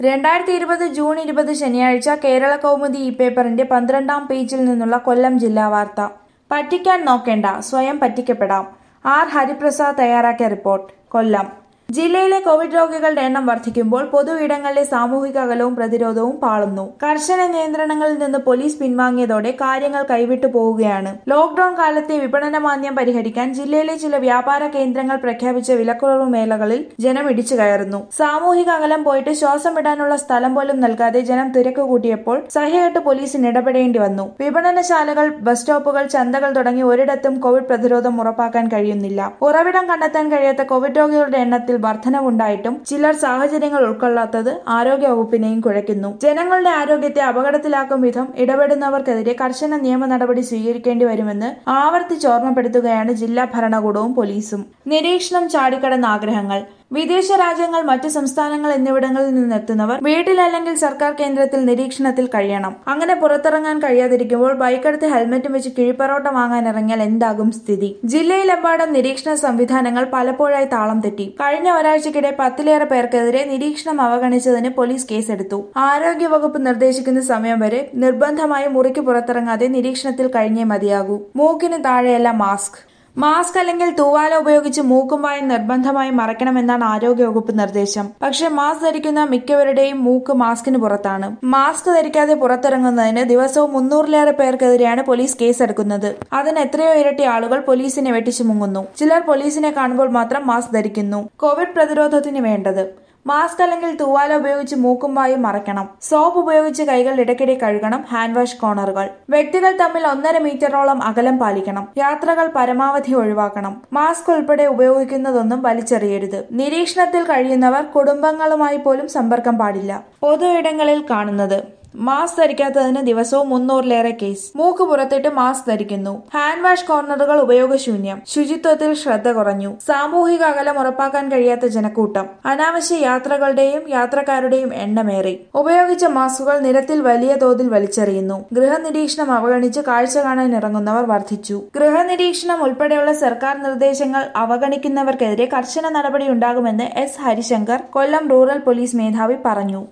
രണ്ടായിരത്തി ഇരുപത് ജൂൺ ഇരുപത് ശനിയാഴ്ച കേരള കൗമുദി ഈ പേപ്പറിന്റെ പന്ത്രണ്ടാം പേജിൽ നിന്നുള്ള കൊല്ലം ജില്ലാ വാർത്ത പറ്റിക്കാൻ നോക്കേണ്ട സ്വയം പറ്റിക്കപ്പെടാം ആർ ഹരിപ്രസാദ് തയ്യാറാക്കിയ റിപ്പോർട്ട് കൊല്ലം ജില്ലയിലെ കോവിഡ് രോഗികളുടെ എണ്ണം വർദ്ധിക്കുമ്പോൾ പൊതു ഇടങ്ങളിലെ സാമൂഹിക അകലവും പ്രതിരോധവും പാളുന്നു കർശന നിയന്ത്രണങ്ങളിൽ നിന്ന് പോലീസ് പിൻവാങ്ങിയതോടെ കാര്യങ്ങൾ കൈവിട്ടു പോവുകയാണ് ലോക്ഡൌൺ കാലത്തെ വിപണന മാന്ദ്യം പരിഹരിക്കാൻ ജില്ലയിലെ ചില വ്യാപാര കേന്ദ്രങ്ങൾ പ്രഖ്യാപിച്ച വിലക്കുറവ് മേളകളിൽ ജനം ഇടിച്ചു കയറുന്നു സാമൂഹിക അകലം പോയിട്ട് ശ്വാസം വിടാനുള്ള സ്ഥലം പോലും നൽകാതെ ജനം തിരക്ക് കൂട്ടിയപ്പോൾ സഹ്യകെട്ട് പോലീസിന് ഇടപെടേണ്ടി വന്നു വിപണനശാലകൾ ബസ് സ്റ്റോപ്പുകൾ ചന്തകൾ തുടങ്ങി ഒരിടത്തും കോവിഡ് പ്രതിരോധം ഉറപ്പാക്കാൻ കഴിയുന്നില്ല ഉറവിടം കണ്ടെത്താൻ കഴിയാത്ത കോവിഡ് രോഗികളുടെ എണ്ണത്തിൽ വർധനവുണ്ടായിട്ടും ചിലർ സാഹചര്യങ്ങൾ ഉൾക്കൊള്ളാത്തത് ആരോഗ്യവകുപ്പിനെയും കുഴയ്ക്കുന്നു ജനങ്ങളുടെ ആരോഗ്യത്തെ അപകടത്തിലാക്കും വിധം ഇടപെടുന്നവർക്കെതിരെ കർശന നിയമ നടപടി സ്വീകരിക്കേണ്ടി വരുമെന്ന് ആവർത്തിച്ച് ഓർമ്മപ്പെടുത്തുകയാണ് ജില്ലാ ഭരണകൂടവും പോലീസും നിരീക്ഷണം ചാടിക്കടന്ന ആഗ്രഹങ്ങൾ വിദേശ രാജ്യങ്ങൾ മറ്റ് സംസ്ഥാനങ്ങൾ എന്നിവിടങ്ങളിൽ നിന്നെത്തുന്നവർ വീട്ടിലല്ലെങ്കിൽ സർക്കാർ കേന്ദ്രത്തിൽ നിരീക്ഷണത്തിൽ കഴിയണം അങ്ങനെ പുറത്തിറങ്ങാൻ കഴിയാതിരിക്കുമ്പോൾ ബൈക്കെടുത്ത് ഹെൽമറ്റും വെച്ച് കിഴിപ്പറോട്ട വാങ്ങാൻ ഇറങ്ങിയാൽ എന്താകും സ്ഥിതി ജില്ലയിലെമ്പാടും നിരീക്ഷണ സംവിധാനങ്ങൾ പലപ്പോഴായി താളം തെറ്റി കഴിഞ്ഞ ഒരാഴ്ചക്കിടെ പത്തിലേറെ പേർക്കെതിരെ നിരീക്ഷണം അവഗണിച്ചതിന് പോലീസ് കേസെടുത്തു ആരോഗ്യവകുപ്പ് നിർദ്ദേശിക്കുന്ന സമയം വരെ നിർബന്ധമായി മുറിക്ക് പുറത്തിറങ്ങാതെ നിരീക്ഷണത്തിൽ കഴിഞ്ഞേ മതിയാകൂ മൂക്കിന് താഴെയല്ല മാസ്ക് മാസ്ക് അല്ലെങ്കിൽ തൂവാല ഉപയോഗിച്ച് മൂക്കും വായും നിർബന്ധമായും മറയ്ക്കണമെന്നാണ് ആരോഗ്യവകുപ്പ് നിർദ്ദേശം പക്ഷെ മാസ്ക് ധരിക്കുന്ന മിക്കവരുടെയും മൂക്ക് മാസ്കിന് പുറത്താണ് മാസ്ക് ധരിക്കാതെ പുറത്തിറങ്ങുന്നതിന് ദിവസവും മുന്നൂറിലേറെ പേർക്കെതിരെയാണ് പോലീസ് കേസെടുക്കുന്നത് അതിന് എത്രയോ ഇരട്ടി ആളുകൾ പോലീസിനെ വെട്ടിച്ചു മുങ്ങുന്നു ചിലർ പോലീസിനെ കാണുമ്പോൾ മാത്രം മാസ്ക് ധരിക്കുന്നു കോവിഡ് പ്രതിരോധത്തിന് വേണ്ടത് മാസ്ക് അല്ലെങ്കിൽ തൂവാല ഉപയോഗിച്ച് മൂക്കും വായും മറയ്ക്കണം സോപ്പ് ഉപയോഗിച്ച് കൈകൾ ഇടയ്ക്കിടെ കഴുകണം ഹാൻഡ് വാഷ് കോർണറുകൾ വ്യക്തികൾ തമ്മിൽ ഒന്നര മീറ്ററോളം അകലം പാലിക്കണം യാത്രകൾ പരമാവധി ഒഴിവാക്കണം മാസ്ക് ഉൾപ്പെടെ ഉപയോഗിക്കുന്നതൊന്നും വലിച്ചെറിയരുത് നിരീക്ഷണത്തിൽ കഴിയുന്നവർ കുടുംബങ്ങളുമായി പോലും സമ്പർക്കം പാടില്ല പൊതു ഇടങ്ങളിൽ കാണുന്നത് മാസ്ക് ധരിക്കാത്തതിന് ദിവസവും മുന്നൂറിലേറെ കേസ് മൂക്ക് പുറത്തിട്ട് മാസ്ക് ധരിക്കുന്നു ഹാൻഡ് വാഷ് കോർണറുകൾ ഉപയോഗശൂന്യം ശുചിത്വത്തിൽ ശ്രദ്ധ കുറഞ്ഞു സാമൂഹിക അകലം ഉറപ്പാക്കാൻ കഴിയാത്ത ജനക്കൂട്ടം അനാവശ്യ യാത്രകളുടെയും യാത്രക്കാരുടെയും എണ്ണമേറി ഉപയോഗിച്ച മാസ്കുകൾ നിരത്തിൽ വലിയ തോതിൽ വലിച്ചെറിയുന്നു ഗൃഹനിരീക്ഷണം അവഗണിച്ച് കാഴ്ച കാണാൻ ഇറങ്ങുന്നവർ വർദ്ധിച്ചു ഗൃഹനിരീക്ഷണം ഉൾപ്പെടെയുള്ള സർക്കാർ നിർദ്ദേശങ്ങൾ അവഗണിക്കുന്നവർക്കെതിരെ കർശന നടപടി ഉണ്ടാകുമെന്ന് S Harishankar Kollam rural police മേധാവി പറഞ്ഞു